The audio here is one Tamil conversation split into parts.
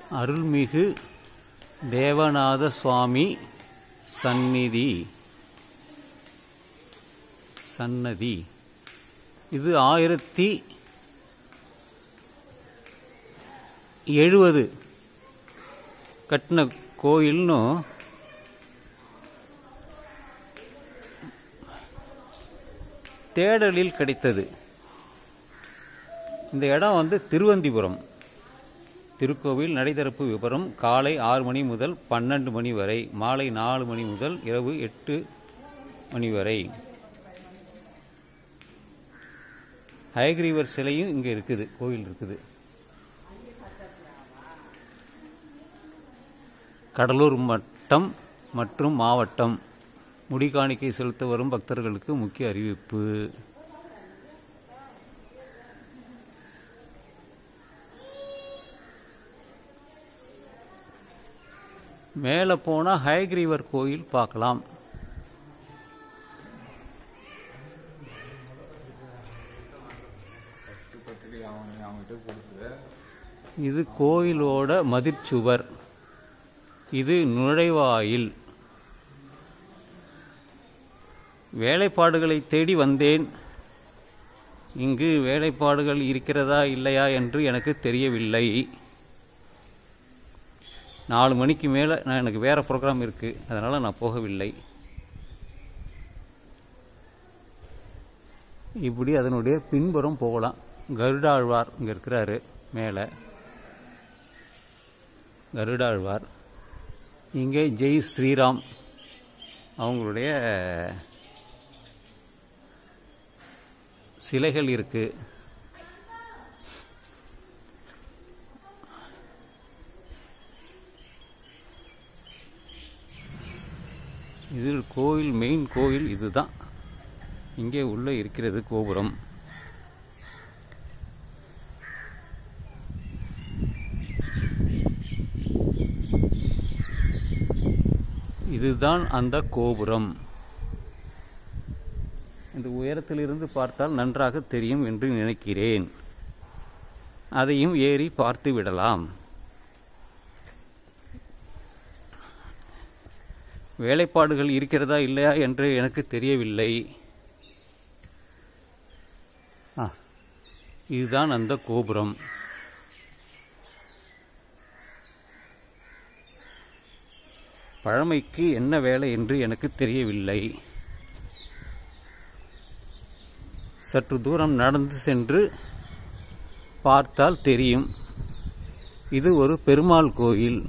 அருள்மிகு தேவநாத சுவாமி சந்நிதி சன்னதி இது ஆயிரத்தி எழுபது கட்டின கோயில்னு தேடலில் கிடைத்தது இந்த இடம் வந்து திருவந்திபுரம் திருக்கோவில் நடைதிறப்பு விவரம் காலை ஆறு மணி முதல் பன்னெண்டு மணி வரை மாலை நாலு மணி முதல் இரவு எட்டு மணி வரை ஹயக்ரீவர் சிலையும் இங்கே இருக்குது கோவில் இருக்குது கடலூர் மட்டம் மற்றும் மாவட்டம் முடிகாணிக்கை செலுத்த வரும் பக்தர்களுக்கு முக்கிய அறிவிப்பு மேலே போனால் ஹயக்ரீவர் கோயில் பார்க்கலாம் இது கோயிலோட மதிர்ச்சுவர் இது நுழைவாயில் வேலைப்பாடுகளை தேடி வந்தேன் இங்கு வேலைப்பாடுகள் இருக்கிறதா இல்லையா என்று எனக்கு தெரியவில்லை நாலு மணிக்கு மேலே நான் எனக்கு வேறு ப்ரோக்ராம் இருக்குது அதனால் நான் போகவில்லை இப்படி அதனுடைய பின்புறம் போகலாம் கருடாழ்வார் இங்கே இருக்கிறாரு மேலே கருடாழ்வார் இங்கே ஜெய் ஸ்ரீராம் அவங்களுடைய சிலைகள் இருக்கு இதில் கோயில் மெயின் கோயில் இதுதான் இங்கே உள்ள இருக்கிறது கோபுரம் இதுதான் அந்த கோபுரம் இந்த உயரத்திலிருந்து பார்த்தால் நன்றாக தெரியும் என்று நினைக்கிறேன் அதையும் ஏறி பார்த்து விடலாம் வேலைப்பாடுகள் இருக்கிறதா இல்லையா என்று எனக்கு தெரியவில்லை ஆ, இதுதான் அந்த கோபுரம் பழமைக்கு என்ன வேலை என்று எனக்கு தெரியவில்லை சற்று தூரம் நடந்து சென்று பார்த்தால் தெரியும் இது ஒரு பெருமாள் கோயில்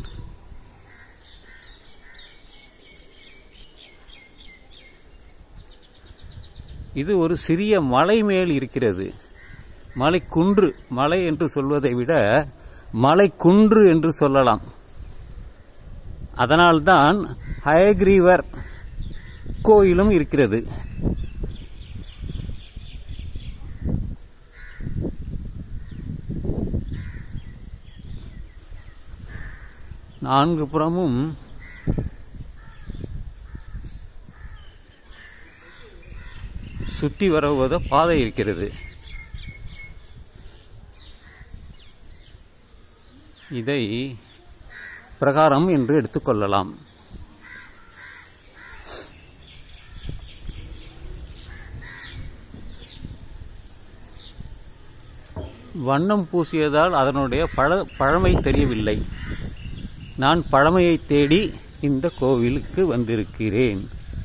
இது ஒரு சிறிய மலை மேல் இருக்கிறது மலை குன்று மலை என்று சொல்வதை விட மலை குன்று என்று சொல்லலாம் அதனால்தான் ஹயக்ரீவர் கோயிலும் இருக்கிறது நான்கு புறமும் சுற்றி வருவத பாதை இருக்கிறது இதை பிரகாரம் என்று எடுத்துக்கொள்ளலாம் வண்ணம் பூசியதால் அதனுடைய பழ பழமை தெரியவில்லை நான் பழமையை தேடி இந்த கோவிலுக்கு வந்திருக்கிறேன்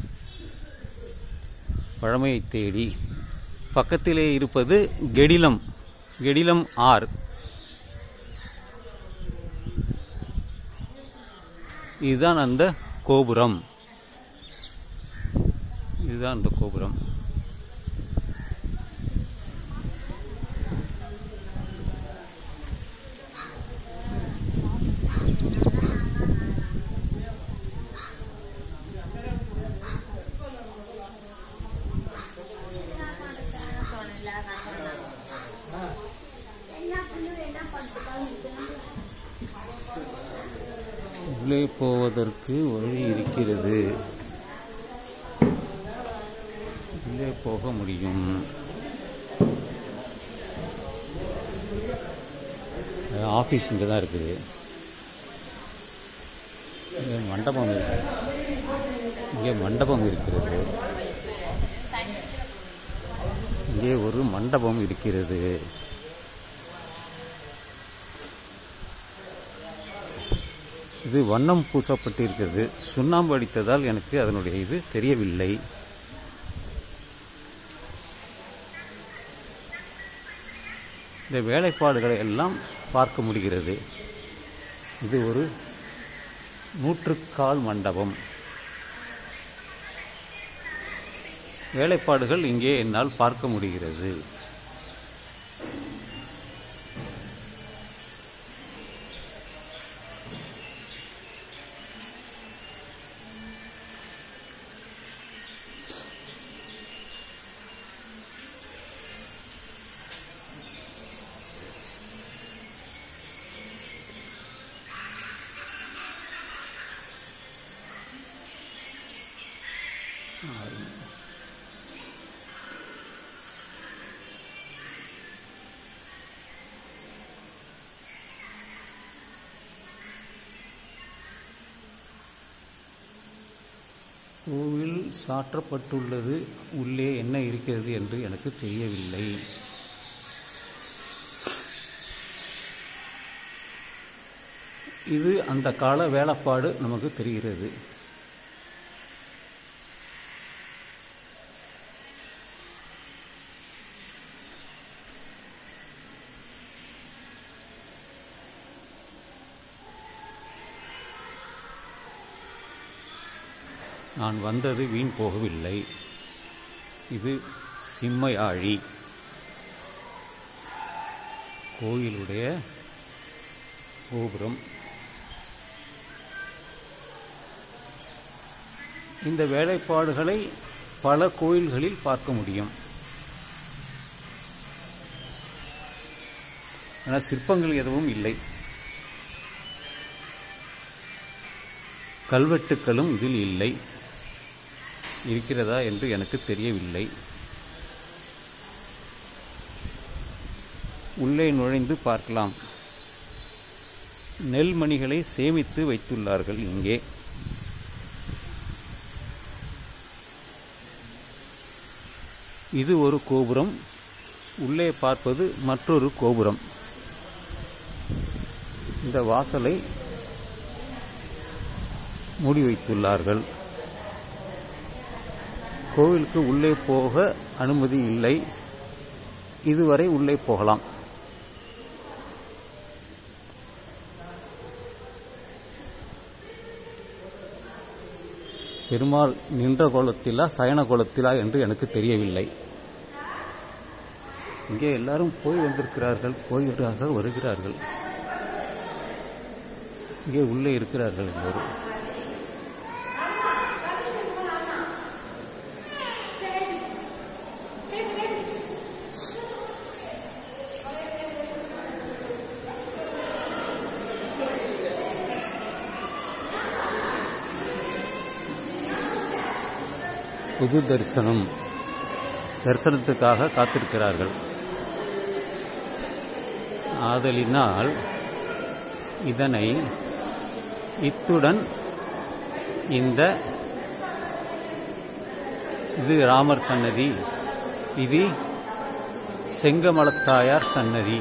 பழமையை தேடி பக்கத்திலே இருப்பது கெடிலம் கெடிலம் ஆர் இதுதான் அந்த கோபுரம் இதுதான் அந்த கோபுரம் உள்ளே போவதற்கு வழி இருக்கிறது உள்ளே போக முடியும் ஆஃபீஸ் இங்கே தான் இருக்குது இங்கே மண்டபம் இருக்கு இங்கே மண்டபம் இருக்கிறது இங்கே ஒரு மண்டபம் இருக்கிறது இது வண்ணம் பூசப்பட்டிருக்கிறது சுண்ணாம்பு அடித்ததால் எனக்கு அதனுடைய இது தெரியவில்லை இந்த வேலைப்பாடுகளை எல்லாம் பார்க்க முடிகிறது இது ஒரு நூற்றுக்கால் மண்டபம் வேலைப்பாடுகள் இங்கே என்னால் பார்க்க முடிகிறது கோவில் சாற்றப்பட்டுள்ளது உள்ளே என்ன இருக்கிறது என்று எனக்கு தெரியவில்லை இது அந்த கால வேலைப்பாடு நமக்கு தெரிகிறது நான் வந்தது வீண் போகவில்லை இது சிம்மையாழி கோயிலுடைய கோபுரம் இந்த வேலைப்பாடுகளை பல கோயில்களில் பார்க்க முடியும் ஆனால் சிற்பங்கள் எதுவும் இல்லை கல்வெட்டுக்களும் இதில் இல்லை இருக்கிறதா என்று எனக்கு தெரியவில்லை உள்ளே நுழைந்து பார்க்கலாம் நெல்மணிகளை சேமித்து வைத்துள்ளார்கள் இங்கே இது ஒரு கோபுரம் உள்ளே பார்ப்பது மற்றொரு கோபுரம் இந்த வாசலை மூடி வைத்துள்ளார்கள் கோவிலுக்கு உள்ளே போக அனுமதி இல்லை இதுவரை உள்ளே போகலாம் பெருமாள் நின்ற கோலத்திலா சயன கோலத்திலா என்று எனக்கு தெரியவில்லை இங்கே எல்லாரும் போய் வந்திருக்கிறார்கள் போய்விட்டாக வருகிறார்கள் இங்கே உள்ளே இருக்கிறார்கள் எல்லோரும் புது தரிசனம் தரிசனத்துக்காக காத்திருக்கிறார்கள் ஆதலினால் இதனை இத்துடன் இந்த இது ராமர் சன்னதி இது செங்கமலத்தாயார் சன்னதி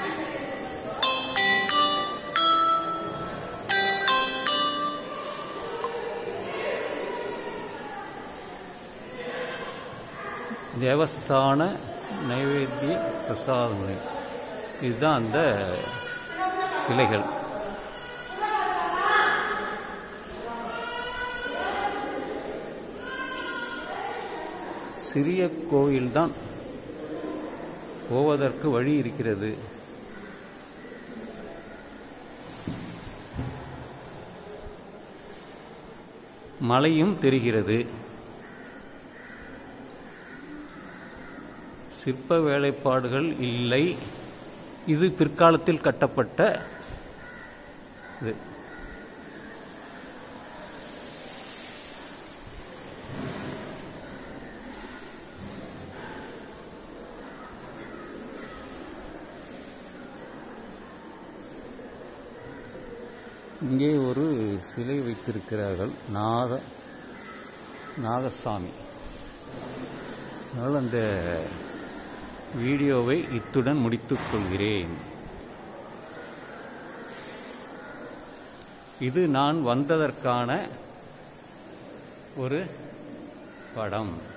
தேவஸ்தான நைவேத்திய பிரசாதமுறை இதுதான் அந்த சிலைகள் சிறிய கோயில்தான் போவதற்கு வழி இருக்கிறது மலையும் தெரிகிறது சிற்ப வேலைப்பாடுகள் இல்லை இது பிற்காலத்தில் கட்டப்பட்ட இது இங்கே ஒரு சிலை வைத்திருக்கிறார்கள் நாக நாகசாமி அதனால் அந்த வீடியோவை இத்துடன் முடித்துக் கொள்கிறேன் இது நான் வந்ததற்கான ஒரு படம்